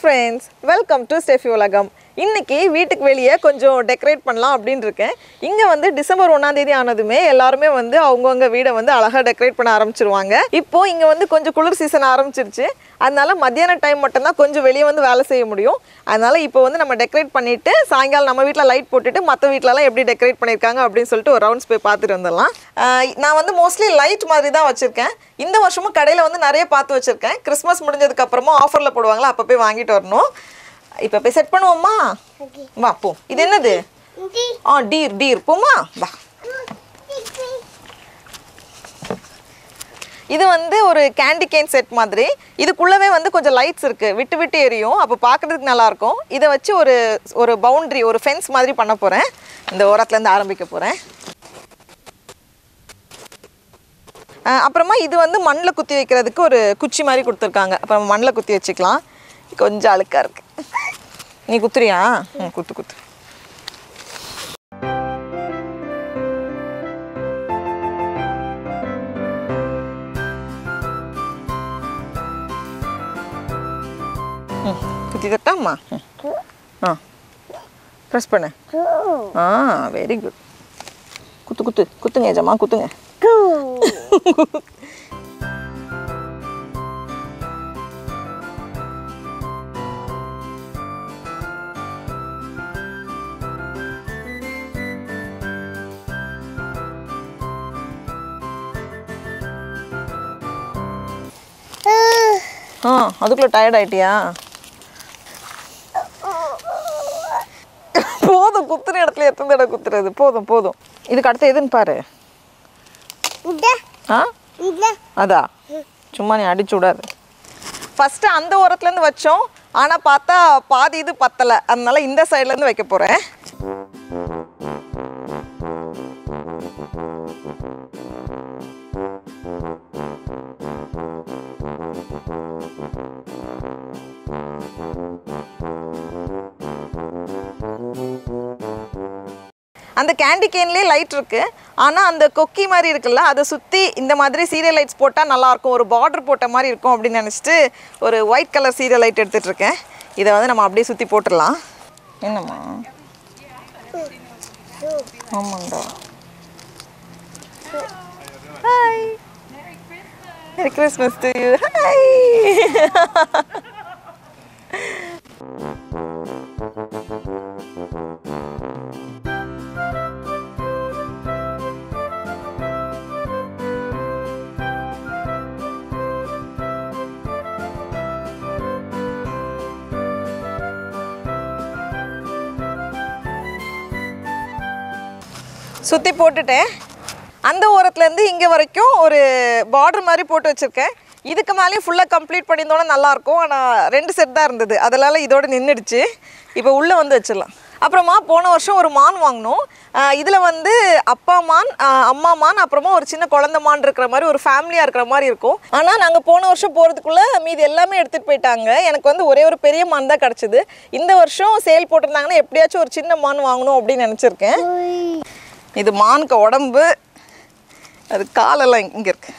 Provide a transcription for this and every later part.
Friends welcome to Steffi உலகம் இன்னைக்கு வீட்டுக்கு வெளியே கொஞ்சம் டெக்கரேட் பண்ணலாம் அப்படின்னு இருக்கேன் இங்கே வந்து டிசம்பர் ஒன்றாம் தேதி ஆனதுமே எல்லாருமே வந்து அவங்கவுங்க வீடை வந்து அழகாக டெக்கரேட் பண்ண ஆரம்பிச்சிருவாங்க இப்போ இங்கே வந்து கொஞ்சம் குளிர் சீசன் ஆரம்பிச்சிருச்சு அதனால மத்தியான டைம் மட்டும்தான் கொஞ்சம் வெளியே வந்து வேலை செய்ய முடியும் அதனால இப்போ வந்து நம்ம டெக்கரேட் பண்ணிட்டு சாயங்காலம் நம்ம வீட்டில் லைட் போட்டுட்டு மற்ற வீட்டிலலாம் எப்படி டெக்கரேட் பண்ணியிருக்காங்க அப்படின்னு சொல்லிட்டு ஒரு ரவுண்ட்ஸ் போய் பார்த்துட்டு வந்துடலாம் ஆஹ் நான் வந்து மோஸ்ட்லி லைட் மாதிரி தான் வச்சுருக்கேன் இந்த வருஷமும் கடையில் வந்து நிறைய பார்த்து வச்சுருக்கேன் கிறிஸ்மஸ் முடிஞ்சதுக்கு அப்புறமா ஆஃபரில் போடுவாங்களா அப்போ போய் வாங்கிட்டு வரணும் இப்போ போய் செட் பண்ணுவோமா வா போ இது என்னது ஆ டீர் டீர் போமா வா இது வந்து ஒரு கேண்டி கேன் செட் மாதிரி இதுக்குள்ளவே வந்து கொஞ்சம் லைட்ஸ் இருக்கு விட்டு விட்டு எரியும் அப்போ பார்க்கறதுக்கு நல்லா இருக்கும் இதை வச்சு ஒரு ஒரு பவுண்டரி ஒரு ஃபென்ஸ் மாதிரி பண்ண போகிறேன் இந்த ஓரத்துல இருந்து ஆரம்பிக்க போகிறேன் அப்புறமா இது வந்து மண்ணில் குத்தி வைக்கிறதுக்கு ஒரு குச்சி மாதிரி கொடுத்துருக்காங்க அப்புறம் மண்ணில் குத்தி வச்சுக்கலாம் கொஞ்சம் அழுக்கா இருக்கு நீ குத்துறியா ம் குத்து குத்து ம், குத்தி தட்டாம்மா ம். ஆ ப்ரெஸ் பண்ணு ஆ வெரி குட் குத்து குத்து குத்துங்க ஏஜம்மா குத்துங்க ஆ அதுக்குள்ள டயர்ட் ஆயிட்டியா போதும் குத்துன இடத்துல எத்தனை தடவை குத்துறது போதும் போதும் இதுக்கு அடுத்து எதுன்னு பாரு ஆ அதா சும்மா நீ அடிச்சு விடாது ஃபஸ்ட்டு அந்த ஓரத்துலேருந்து வச்சோம் ஆனால் பார்த்தா பாதி இது பத்தலை அதனால இந்த சைட்லேருந்து வைக்க போகிறேன் அந்த கேண்டி கேன்லேயே லைட் இருக்கு ஆனால் அந்த கொக்கி மாதிரி இருக்குல்ல அதை சுற்றி இந்த மாதிரி சீரியல் லைட்ஸ் போட்டால் நல்லாயிருக்கும் ஒரு பார்டர் போட்ட மாதிரி இருக்கும் அப்படின்னு நினச்சிட்டு ஒரு ஒயிட் கலர் சீரியல் லைட் எடுத்துட்டு இருக்கேன் இதை வந்து நம்ம அப்படியே சுற்றி போட்டுடலாம் என்னம்மா ஆமாண்டா hi merry Christmas to you hi சுற்றி போட்டுட்டேன் அந்த ஓரத்துலேருந்து இங்கே வரைக்கும் ஒரு பார்டர் மாதிரி போட்டு வச்சுருக்கேன் இதுக்கு மேலேயும் ஃபுல்லாக கம்ப்ளீட் பண்ணியிருந்தோன்னா நல்லாயிருக்கும் ஆனால் ரெண்டு செட் தான் இருந்தது அதனால் இதோட நின்றுடுச்சு இப்போ உள்ளே வந்து வச்சிடலாம் அப்புறமா போன வருஷம் ஒரு மான் வாங்கினோம் இதில் வந்து அப்பா மான் ஆஹ் அம்மா மான் அப்புறமா ஒரு சின்ன குழந்த மான் இருக்கிற மாதிரி ஒரு ஃபேமிலியாக இருக்கிற மாதிரி இருக்கும் ஆனால் நாங்கள் போன வருஷம் போகிறதுக்குள்ளே மீதி எல்லாமே எடுத்துகிட்டு போயிட்டாங்க எனக்கு வந்து ஒரே ஒரு பெரிய மான் தான் கிடச்சிது இந்த வருஷம் சேல் போட்டிருந்தாங்கன்னா எப்படியாச்சும் ஒரு சின்ன மான் வாங்கணும் அப்படின்னு நினச்சிருக்கேன் இது மானுக்கு உடம்பு அது காலெல்லாம் இங்கே இருக்கு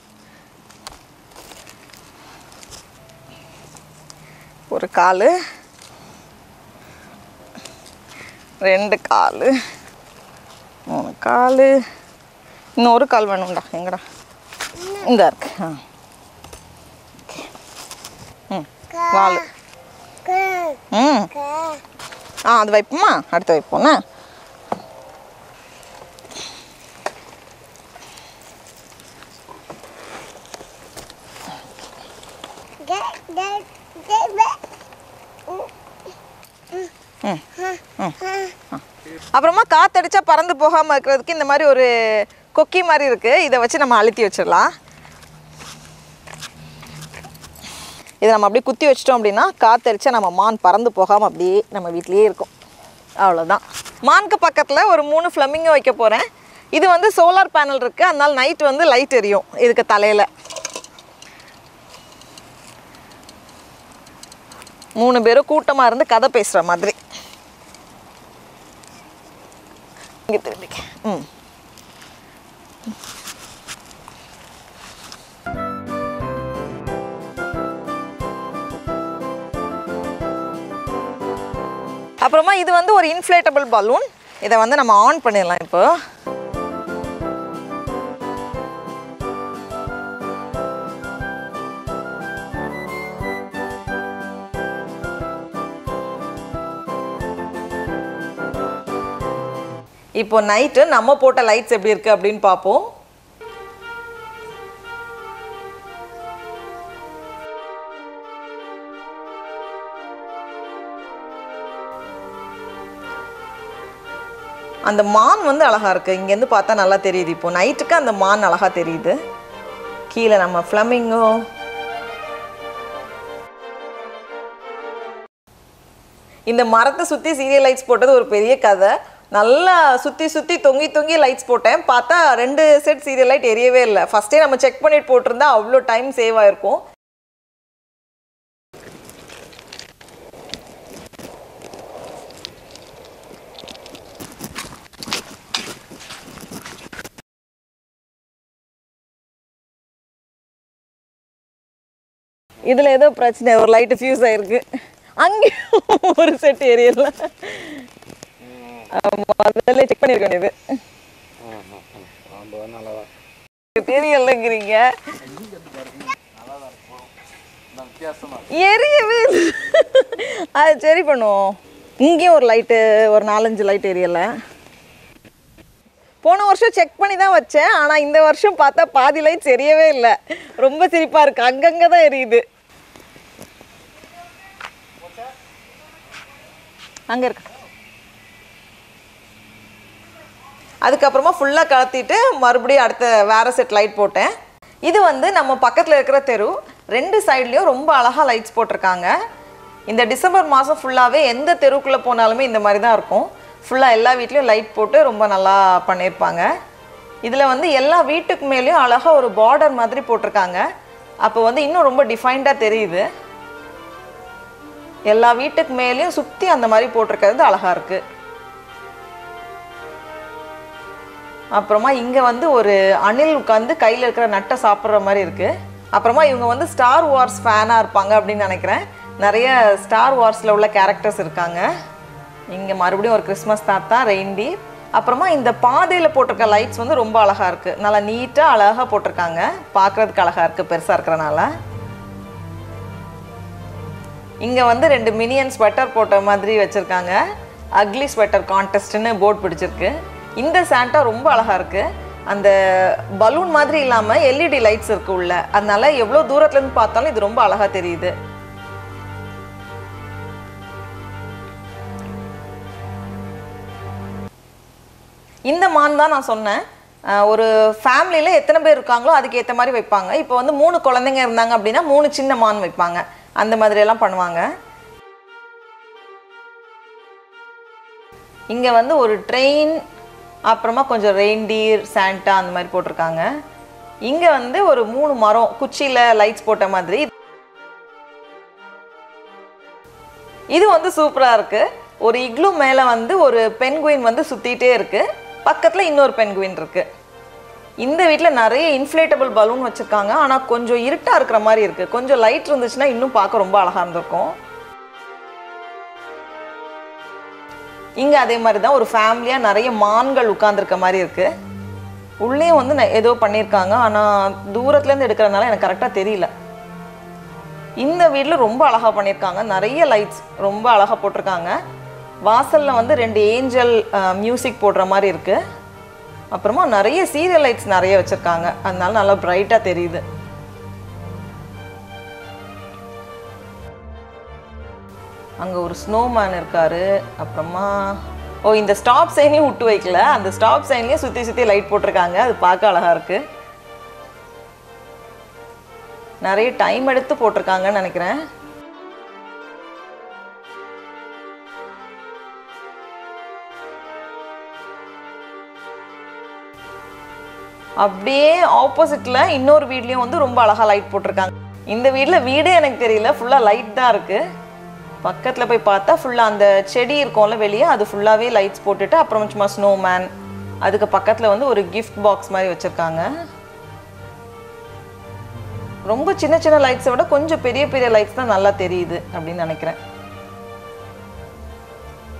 ஒரு கால் ரெண்டு கால் மூணு கால் இன்னொரு கால் வேணும்டா எங்கடா இந்த இருக்கு ஆ ம் வால் ம் ஆ அது வைப்போமா அடுத்து வைப்போண்ணா அப்புறமா காத்தடிச்சா பறந்து போகாமல் இருக்கிறதுக்கு இந்த மாதிரி ஒரு கொக்கி மாதிரி இருக்குது இதை வச்சு நம்ம அழுத்தி வச்சிடலாம் இதை நம்ம அப்படியே குத்தி வச்சிட்டோம் அப்படின்னா காத்தடிச்சா நம்ம மான் பறந்து போகாமல் அப்படியே நம்ம வீட்லேயே இருக்கும் அவ்வளோதான் மானுக்கு பக்கத்தில் ஒரு மூணு ஃப்ளமிங்கை வைக்க போகிறேன் இது வந்து சோலார் பேனல் இருக்குது அதனால நைட் வந்து லைட் எரியும் இதுக்கு தலையில் மூணு பேரும் கூட்டமாக இருந்து கதை பேசுகிற மாதிரி இங்கே திரும்பிக்க ம் அப்புறமா இது வந்து ஒரு இன்ஃப்ளேட்டபிள் பலூன் இதை வந்து நம்ம ஆன் பண்ணிடலாம் இப்போ இப்போ நைட்டு நம்ம போட்ட லைட்ஸ் எப்படி இருக்கு அப்படின்னு பார்ப்போம் அந்த மான் வந்து அழகா இருக்கு இங்கேருந்து பார்த்தா நல்லா தெரியுது இப்போ நைட்டுக்கு அந்த மான் அழகா தெரியுது கீழே நம்ம ஃப்ளமிங்கோ இந்த மரத்தை சுற்றி சீரியல் லைட்ஸ் போட்டது ஒரு பெரிய கதை நல்லா சுற்றி சுற்றி தொங்கி தொங்கி லைட்ஸ் போட்டேன் பார்த்தா ரெண்டு செட் சீரியல் லைட் எரியவே இல்லை ஃபஸ்ட்டே நம்ம செக் பண்ணிட்டு போட்டிருந்தா அவ்வளோ டைம் சேவ் ஆயிருக்கும் இதில் ஏதோ பிரச்சனை ஒரு லைட்டு ஃபியூஸ் ஆயிருக்கு அங்கேயும் ஒரு செட் எரியல முதல்ல செக் பண்ணிருக்க வேண்டியது ரொம்ப நல்லதா தெரியலங்கிறீங்க வித்தியாசமா எரியவே இல்லை. அது சரி பண்ணுவோம் இங்கேயும் ஒரு லைட்டு ஒரு நாலஞ்சு லைட் எரியல போன வருஷம் செக் பண்ணி தான் வச்சேன் ஆனால் இந்த வருஷம் பார்த்தா பாதி லைட்ஸ் எரியவே இல்லை ரொம்ப சிரிப்பாக இருக்கு அங்கங்கே தான் எரியுது அங்கே இருக்கு அதுக்கப்புறமா ஃபுல்லாக கலத்திட்டு மறுபடியும் அடுத்த வேற செட் லைட் போட்டேன் இது வந்து நம்ம பக்கத்தில் இருக்கிற தெரு ரெண்டு சைட்லேயும் ரொம்ப அழகாக லைட்ஸ் போட்டிருக்காங்க இந்த டிசம்பர் மாதம் ஃபுல்லாகவே எந்த தெருவுக்குள்ளே போனாலுமே இந்த மாதிரி தான் இருக்கும் ஃபுல்லாக எல்லா வீட்லேயும் லைட் போட்டு ரொம்ப நல்லா பண்ணியிருப்பாங்க இதில் வந்து எல்லா வீட்டுக்கு மேலேயும் அழகாக ஒரு பார்டர் மாதிரி போட்டிருக்காங்க அப்போ வந்து இன்னும் ரொம்ப டிஃபைன்டாக தெரியுது எல்லா வீட்டுக்கு மேலேயும் சுற்றி அந்த மாதிரி போட்டிருக்கிறது அழகாக இருக்குது அப்புறமா இங்கே வந்து ஒரு அணில் உட்காந்து கையில் இருக்கிற நட்டை சாப்பிட்ற மாதிரி இருக்குது அப்புறமா இவங்க வந்து ஸ்டார் வார்ஸ் ஃபேனாக இருப்பாங்க அப்படின்னு நினைக்கிறேன் நிறைய ஸ்டார் வார்ஸில் உள்ள கேரக்டர்ஸ் இருக்காங்க இங்கே மறுபடியும் ஒரு கிறிஸ்மஸ் தாத்தா ரெயின்டி அப்புறமா இந்த பாதையில் போட்டிருக்க லைட்ஸ் வந்து ரொம்ப அழகாக இருக்குது நல்லா நீட்டாக அழகாக போட்டிருக்காங்க பார்க்குறதுக்கு அழகாக இருக்குது பெருசாக இருக்கிறனால இங்கே வந்து ரெண்டு மினியன் ஸ்வெட்டர் போட்ட மாதிரி வச்சுருக்காங்க அக்லி ஸ்வெட்டர் கான்டெஸ்ட்னு போர்ட் பிடிச்சிருக்கு இந்த சாண்டா ரொம்ப அழகாக இருக்குது அந்த பலூன் மாதிரி இல்லாமல் எல்இடி லைட்ஸ் இருக்கு உள்ள அதனால எவ்வளோ தூரத்துலேருந்து பார்த்தாலும் இது ரொம்ப அழகாக தெரியுது இந்த மான் தான் நான் சொன்னேன் அஹ் ஒரு ஃபேமிலியில் எத்தனை பேர் இருக்காங்களோ அதுக்கு ஏற்ற மாதிரி வைப்பாங்க இப்போ வந்து மூணு குழந்தைங்க இருந்தாங்க அப்படின்னா மூணு சின்ன மான் வைப்பாங்க அந்த மாதிரி எல்லாம் பண்ணுவாங்க இங்கே வந்து ஒரு ட்ரெயின் அப்புறமா கொஞ்சம் ரெயின்டீர் சாண்டா அந்த மாதிரி போட்டிருக்காங்க இங்கே வந்து ஒரு மூணு மரம் குச்சியில் லைட்ஸ் போட்ட மாதிரி இது வந்து சூப்பராக இருக்கு ஒரு இக்லு மேலே வந்து ஒரு பென்குயின் வந்து சுற்றிட்டே இருக்கு பக்கத்தில் இன்னொரு பென்குயின் இருக்கு இந்த வீட்டில் நிறைய இன்ஃப்ளேட்டபிள் பலூன் வச்சுருக்காங்க ஆனால் கொஞ்சம் இருட்டாக இருக்கிற மாதிரி இருக்கு கொஞ்சம் லைட் இருந்துச்சுன்னா இன்னும் பார்க்க ரொம்ப அழகாக இருந்திருக்கும் இங்கே அதே மாதிரி தான் ஒரு ஃபேமிலியாக நிறைய மான்கள் உட்கார்ந்திருக்க மாதிரி இருக்கு உள்ளேயும் வந்து நெ- ஏதோ பண்ணியிருக்காங்க ஆனால் தூரத்துலேருந்து எடுக்கிறதுனால எனக்கு கரெக்டாக தெரியல இந்த வீட்டில் ரொம்ப அழகாக பண்ணியிருக்காங்க நிறைய லைட்ஸ் ரொம்ப அழகாக போட்டிருக்காங்க வாசலில் வந்து ரெண்டு ஏஞ்சல் மியூசிக் போடுற மாதிரி இருக்கு அப்புறமா நிறைய சீரியல் லைட்ஸ் நிறைய வச்சுருக்காங்க அதனால நல்லா பிரைட்டாக தெரியுது அங்கே ஒரு ஸ்னோமேன் இருக்காரு அப்புறமா ஓ இந்த ஸ்டாப் சைனையும் விட்டு வைக்கல அந்த ஸ்டாப் சைன்லேயும் சுற்றி சுற்றி லைட் போட்டிருக்காங்க அது பார்க்க அழகாக இருக்குது நிறைய டைம் எடுத்து போட்டிருக்காங்கன்னு நினைக்கிறேன் அப்படியே ஆப்போசிட்ல இன்னொரு வீட்லயும் வந்து ரொம்ப அழகா லைட் போட்டிருக்காங்க இந்த வீட்ல வீடே எனக்கு தெரியல ஃபுல்லா லைட் தான் இருக்கு பக்கத்துல போய் பார்த்தா ஃபுல்லா அந்த செடி இருக்கும்ல வெளியே அது ஃபுல்லாவே லைட்ஸ் போட்டுட்டு அப்புறம் சும்மா ஸ்னோமேன் அதுக்கு பக்கத்துல வந்து ஒரு கிஃப்ட் பாக்ஸ் மாதிரி வச்சிருக்காங்க ரொம்ப சின்ன சின்ன லைட்ஸை விட கொஞ்சம் பெரிய பெரிய லைட்ஸ் தான் நல்லா தெரியுது அப்படின்னு நினைக்கிறேன்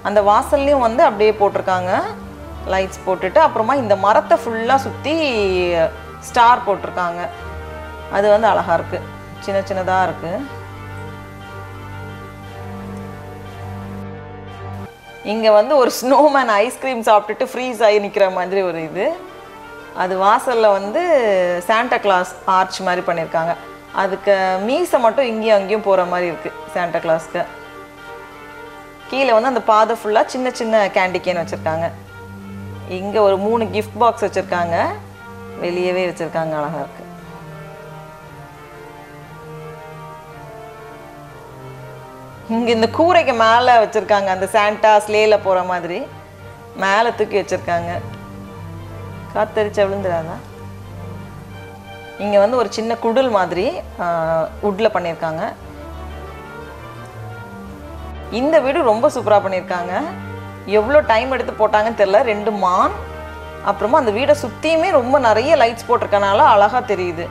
அந்த வாசல்லையும் வந்து அப்படியே போட்டிருக்காங்க லைட்ஸ் போட்டுட்டு அப்புறமா இந்த மரத்தை ஃபுல்லாக சுற்றி ஸ்டார் போட்டிருக்காங்க அது வந்து அழகாக இருக்குது சின்ன சின்னதாக இருக்குது இங்கே வந்து ஒரு ஸ்னோமேன் ஐஸ்கிரீம் சாப்பிட்டுட்டு ஃப்ரீஸ் ஆகி நிற்கிற மாதிரி ஒரு இது அது வாசலில் வந்து சாண்டா கிளாஸ் ஆர்ச் மாதிரி பண்ணியிருக்காங்க அதுக்கு மீசை மட்டும் இங்கேயும் அங்கேயும் போகிற மாதிரி இருக்குது சாண்டா கிளாஸ்க்கு கீழே வந்து அந்த பாதை ஃபுல்லாக சின்ன சின்ன கேண்டி கேன் வச்சுருக்காங்க இங்கே ஒரு மூணு கிஃப்ட் பாக்ஸ் வச்சுருக்காங்க வெளியவே வச்சுருக்காங்க அழகாக இருக்குது இங்கே இந்த கூரைக்கு மேலே வச்சுருக்காங்க அந்த சாண்டா ஸ்லேல போகிற மாதிரி மேலே தூக்கி வச்சுருக்காங்க காத்தரிச்சா விழுந்துடாதா இங்கே வந்து ஒரு சின்ன குடில் மாதிரி உட்டில் பண்ணியிருக்காங்க இந்த வீடு ரொம்ப சூப்பராக பண்ணியிருக்காங்க எவ்வளோ டைம் எடுத்து போட்டாங்கன்னு தெரில ரெண்டு மான் அப்புறமா அந்த வீடை சுற்றியுமே ரொம்ப நிறைய லைட்ஸ் போட்டிருக்கனால அழகாக தெரியுது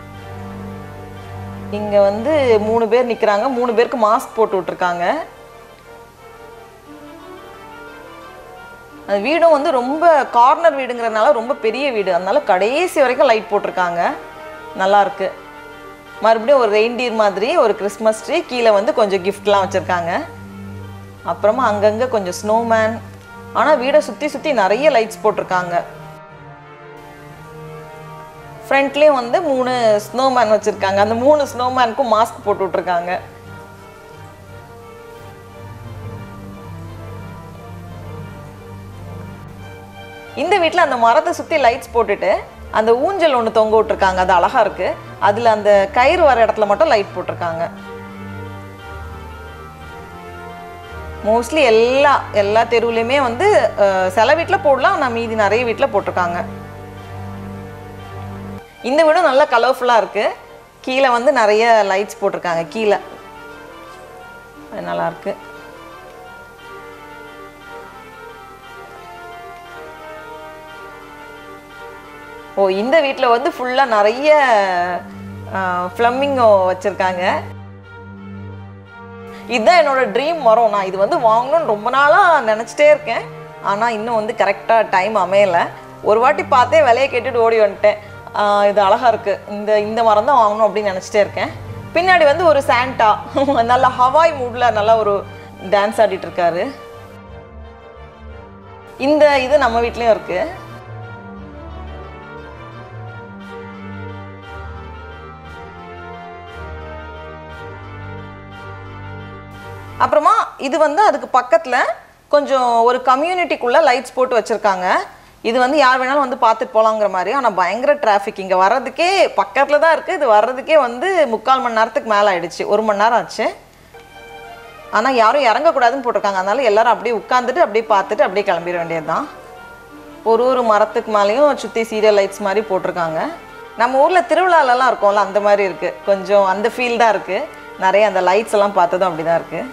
இங்கே வந்து மூணு பேர் நிற்கிறாங்க மூணு பேருக்கு மாஸ்க் போட்டு விட்ருக்காங்க அந்த வீடும் வந்து ரொம்ப கார்னர் வீடுங்கிறதுனால ரொம்ப பெரிய வீடு அதனால கடைசி வரைக்கும் லைட் போட்டிருக்காங்க நல்லா இருக்கு மறுபடியும் ஒரு ரெயின்டியர் மாதிரி ஒரு கிறிஸ்மஸ் ட்ரீ கீழே வந்து கொஞ்சம் கிஃப்ட்லாம் வச்சுருக்காங்க அப்புறமா அங்கங்கே கொஞ்சம் ஸ்னோமேன் ஆனால் வீடை சுற்றி சுற்றி நிறைய லைட்ஸ் போட்டிருக்காங்க ஃப்ரண்ட்லேயும் வந்து மூணு ஸ்னோமேன் வச்சுருக்காங்க அந்த மூணு ஸ்னோமேனுக்கும் மாஸ்க் போட்டு விட்ருக்காங்க இந்த வீட்டில் அந்த மரத்தை சுற்றி லைட்ஸ் போட்டுட்டு அந்த ஊஞ்சல் ஒன்று தொங்க விட்ருக்காங்க அது அழகாக இருக்குது அதில் அந்த கயிறு வர இடத்துல மட்டும் லைட் போட்டிருக்காங்க மோஸ்ட்லி எல்லா எல்லா தெருவுலையுமே வந்து அஹ், சில வீட்டில் போடலாம் ஆனால் மீதி நிறைய வீட்டில் போட்டிருக்காங்க இந்த வீடும் நல்லா கலர்ஃபுல்லாக இருக்குது கீழே வந்து நிறைய லைட்ஸ் போட்டிருக்காங்க கீழே அது நல்லா இருக்கு ஓ இந்த வீட்டில் வந்து ஃபுல்லாக நிறைய ஃப்ளம்மிங்கோ வச்சுருக்காங்க இதுதான் என்னோட ட்ரீம் மரம் நான் இது வந்து வாங்கணும்னு ரொம்ப நாளாக நினச்சிட்டே இருக்கேன் ஆனால் இன்னும் வந்து கரெக்டாக டைம் அமையலை ஒரு வாட்டி பார்த்தே விலையை கேட்டுட்டு ஓடி வந்துட்டேன் ஆஹ் இது அழகாக இருக்குது இந்த இந்த மரம் தான் வாங்கணும் அப்படின்னு நினச்சிட்டே இருக்கேன் பின்னாடி வந்து ஒரு சாண்டா நல்ல ஹவாய் மூடில் நல்லா ஒரு டான்ஸ் ஆடிட்டு இருக்காரு இந்த இது நம்ம வீட்லேயும் இருக்குது அப்புறமா இது வந்து அதுக்கு பக்கத்தில் கொஞ்சம் ஒரு கம்யூனிட்டிக்குள்ளே லைட்ஸ் போட்டு வச்சுருக்காங்க இது வந்து யார் வேணாலும் வந்து பார்த்துட்டு போகலாங்கிற மாதிரி ஆனால் பயங்கர டிராஃபிக் இங்கே வர்றதுக்கே பக்கத்தில் தான் இருக்குது இது வர்றதுக்கே வந்து முக்கால் மணி நேரத்துக்கு மேலே ஆயிடுச்சு ஒரு மணி நேரம் ஆச்சு ஆனால் யாரும் இறங்கக்கூடாதுன்னு போட்டிருக்காங்க அதனால எல்லாரும் அப்படியே உட்காந்துட்டு அப்படியே பார்த்துட்டு அப்படியே கிளம்பிட வேண்டியது தான் ஒரு ஒரு மரத்துக்கு மேலேயும் சுற்றி சீரியல் லைட்ஸ் மாதிரி போட்டிருக்காங்க நம்ம ஊரில் திருவிழாலலாம் இருக்கும்ல அந்த மாதிரி இருக்குது கொஞ்சம் அந்த ஃபீல் தான் இருக்குது நிறைய அந்த லைட்ஸ் எல்லாம் பார்த்ததும் அப்படி தான் இருக்குது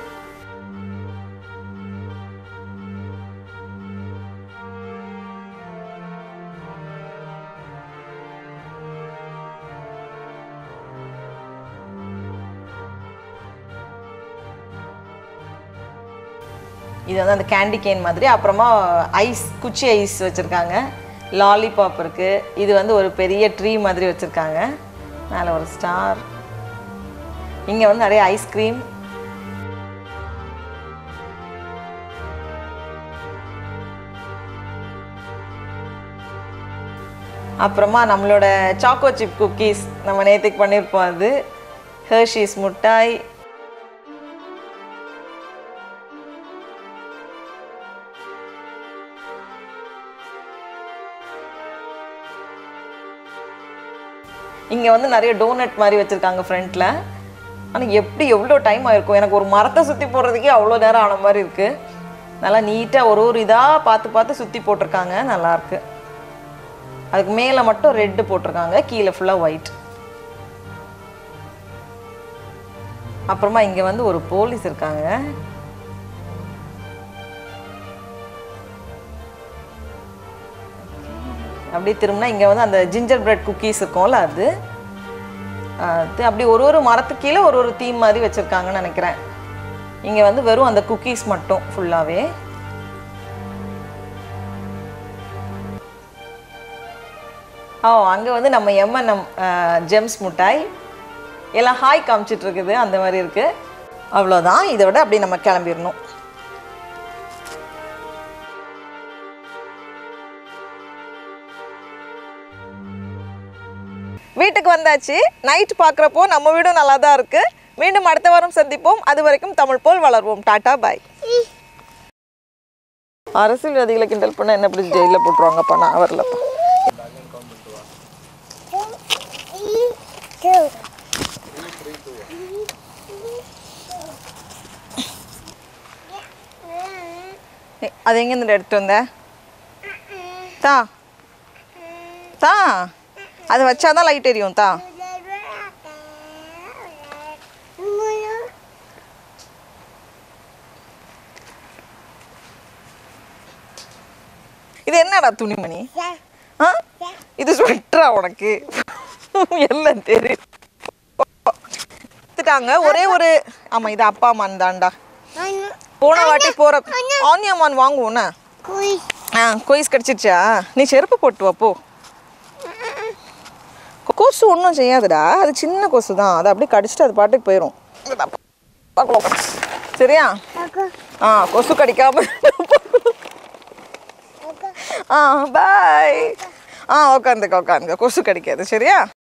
இது வந்து அந்த கேண்டி கேன் மாதிரி அப்புறமா ஐஸ் குச்சி ஐஸ் வச்சுருக்காங்க லாலிபாப் இருக்குது இது வந்து ஒரு பெரிய ட்ரீ மாதிரி வச்சுருக்காங்க மேலே ஒரு ஸ்டார் இங்கே வந்து நிறைய ஐஸ்கிரீம் அப்புறமா நம்மளோட சாக்கோ சிப் குக்கீஸ் நம்ம நேற்றுக்கு பண்ணியிருப்போம் அது ஹர்ஷீஸ் முட்டாய் இங்கே வந்து நிறைய டோனட் மாதிரி வச்சுருக்காங்க ஃப்ரண்ட்டில் ஆனால் எப்படி எவ்வளோ டைம் ஆயிருக்கும் எனக்கு ஒரு மரத்தை சுற்றி போடுறதுக்கே அவ்வளோ நேரம் ஆன மாதிரி இருக்குது நல்லா நீட்டாக ஒரு ஒரு இதாக பார்த்து பார்த்து சுற்றி போட்டிருக்காங்க நல்லாயிருக்கு அதுக்கு மேலே மட்டும் ரெட்டு போட்டிருக்காங்க கீழே ஃபுல்லாக ஒயிட் அப்புறமா இங்கே வந்து ஒரு போலீஸ் இருக்காங்க அப்படியே திரும்பினா இங்கே வந்து அந்த ஜிஞ்சர் பிரெட் குக்கீஸ் இருக்கும்ல அது அது அப்படி ஒரு ஒரு மரத்துக்கு கீழே ஒரு ஒரு தீம் மாதிரி வச்சுருக்காங்கன்னு நினைக்கிறேன் இங்கே வந்து வெறும் அந்த குக்கீஸ் மட்டும் ஃபுல்லாகவே ஓ அங்கே வந்து நம்ம எம்என்எம் ஜெம்ஸ் மிட்டாய் எல்லாம் ஹாய் காமிச்சிட்டு இருக்குது அந்த மாதிரி இருக்கு அவ்வளோதான் இதை விட அப்படி நம்ம கிளம்பிடணும் வீட்டுக்கு வந்தாச்சு நைட் பார்க்குறப்போ நம்ம வீடும் நல்லா தான் இருக்கு மீண்டும் அடுத்த வாரம் சந்திப்போம் அது வரைக்கும் தமிழ் போல் வளர்வோம் டாடா பாய் அரசியல்வாதிகளை கிண்டல் பண்ண என்ன பிடிச்சி ஜெயிலில் போட்டுருவாங்கப்பா நான் வரலப்பா ஏய், அது எங்கேருந்து எடுத்துட்டு வந்த தா தா அது வச்சாதான் லைட் எரியும் தா இது என்னடா துணிமணி ஆ இது ஸ்வெட்டரா உனக்கு எல்லாம் தெரியும் எடுத்துட்டாங்க ஒரே ஒரு ஆமா இது அப்பா அம்மான் தான்டா போன வாட்டி போற ஆனியமான் வாங்குவோண்ணா ஆ கொய்ஸ் கடிச்சிருச்சா நீ செருப்பு போட்டு வா போ கொசு ஒன்றும் செய்யாதுடா அது சின்ன கொசு தான் அதை அப்படியே கடிச்சிட்டு அது பாட்டுக்கு போயிடும் சரியா ஆ கொசு கடிக்காம ஆ பாய் ஆ உட்காந்துக்க உட்காந்துக்க கொசு கடிக்காது சரியா